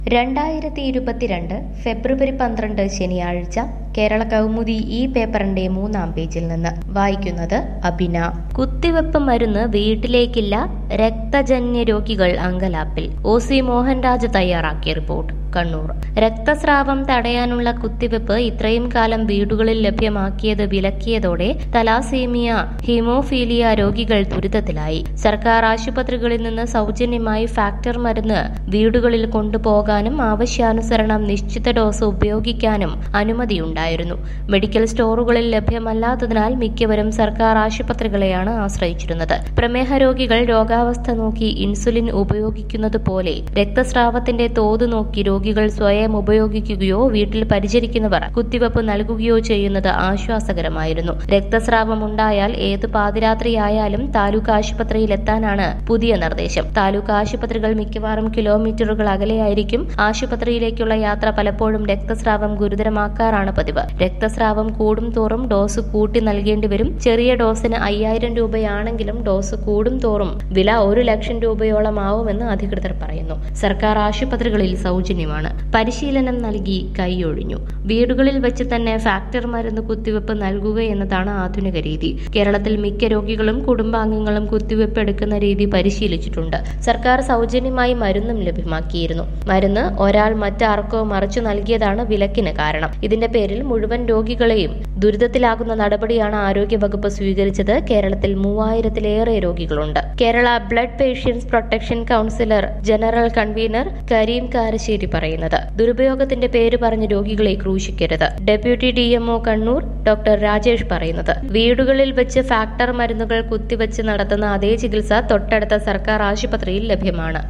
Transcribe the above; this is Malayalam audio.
രണ്ടായിരത്തി ഇരുപത്തിരണ്ട് ഫെബ്രുവരി പന്ത്രണ്ട് ശനിയാഴ്ച കേരള കൗമുദി ഈ പേപ്പറിന്റെ മൂന്നാം പേജിൽ നിന്ന് വായിക്കുന്നത് അബിന കുത്തിവെപ്പ് മരുന്ന് വീട്ടിലേക്കില്ല രക്തജന്യ രോഗികൾ അങ്കലാപ്പിൽ ഒ സി മോഹൻരാജ് തയ്യാറാക്കിയ റിപ്പോർട്ട് കണ്ണൂർ രക്തസ്രാവം തടയാനുള്ള കുത്തിവെപ്പ് ഇത്രയും കാലം വീടുകളിൽ ലഭ്യമാക്കിയത് വിലക്കിയതോടെ തലാസീമിയ ഹീമോഫീലിയ രോഗികൾ ദുരിതത്തിലായി സർക്കാർ ആശുപത്രികളിൽ നിന്ന് സൗജന്യമായി ഫാക്ടർ മരുന്ന് വീടുകളിൽ കൊണ്ടുപോകാനും ആവശ്യാനുസരണം നിശ്ചിത ഡോസ് ഉപയോഗിക്കാനും അനുമതിയുണ്ടായിരുന്നു മെഡിക്കൽ സ്റ്റോറുകളിൽ ലഭ്യമല്ലാത്തതിനാൽ മിക്കവരും സർക്കാർ ആശുപത്രികളെയാണ് ആശ്രയിച്ചിരുന്നത് പ്രമേഹ രോഗികൾ രോഗാവസ്ഥ നോക്കി ഇൻസുലിൻ ഉപയോഗിക്കുന്നത് പോലെ രക്തസ്രാവത്തിന്റെ തോത് നോക്കി രോഗികൾ സ്വയം ഉപയോഗിക്കുകയോ വീട്ടിൽ പരിചരിക്കുന്നവർ കുത്തിവെപ്പ് നൽകുകയോ ചെയ്യുന്നത് ആശ്വാസകരമായിരുന്നു രക്തസ്രാവം ഉണ്ടായാൽ ഏത് പാതിരാത്രിയായാലും താലൂക്ക് ആശുപത്രിയിൽ എത്താനാണ് പുതിയ നിർദ്ദേശം താലൂക്ക് ആശുപത്രികൾ മിക്കവാറും കിലോമീറ്ററുകൾ അകലെയായിരിക്കും ആശുപത്രിയിലേക്കുള്ള യാത്ര പലപ്പോഴും രക്തസ്രാവം ഗുരുതരമാക്കാറാണ് പതിവ് രക്തസ്രാവം കൂടും തോറും ഡോസ് കൂട്ടി നൽകേണ്ടി വരും ചെറിയ ഡോസിന് അയ്യായിരം രൂപയാണെങ്കിലും ഡോസ് കൂടും തോറും വില ഒരു ലക്ഷം രൂപയോളം ആവുമെന്ന് അധികൃതർ പറയുന്നു സർക്കാർ ആശുപത്രികളിൽ സൗജന്യമാണ് പരിശീലനം നൽകി കൈയൊഴിഞ്ഞു വീടുകളിൽ വെച്ച് തന്നെ ഫാക്ടർ മരുന്ന് കുത്തിവെപ്പ് നൽകുക എന്നതാണ് ആധുനിക രീതി കേരളത്തിൽ മിക്ക രോഗികളും കുടുംബാംഗങ്ങളും കുത്തിവെപ്പ് എടുക്കുന്ന രീതി പരിശീലിച്ചിട്ടുണ്ട് സർക്കാർ സൗജന്യമായി മരുന്നും ലഭ്യമാക്കിയിരുന്നു മരുന്ന് ഒരാൾ മറ്റാർക്കോ മറിച്ചു നൽകിയതാണ് വിലക്കിന് കാരണം ഇതിന്റെ പേരിൽ മുഴുവൻ രോഗികളെയും ദുരിതത്തിലാകുന്ന നടപടിയാണ് ആരോഗ്യവകുപ്പ് സ്വീകരിച്ചത് കേരളത്തിൽ മൂവായിരത്തിലേറെ രോഗികളുണ്ട് Kerala blood patients protection councillor general convener Karim Karassery പറയുന്നത് ദുരുപയോഗത്തിന്റെ പേര് പറഞ്ഞ് രോഗികളെ ക്രൂശിക്കരുത് deputy D MO Kannur doctor Rajesh പറയുന്നത് വീടുകളിൽ വെച്ച് ഫാക്ടർ മരുന്നുകൾ കുത്തിവെച്ച് നടത്തുന്ന അതേ ചികിത്സ തൊട്ടടുത്ത സർക്കാർ ആശുപത്രിയിൽ ലഭ്യമാണ്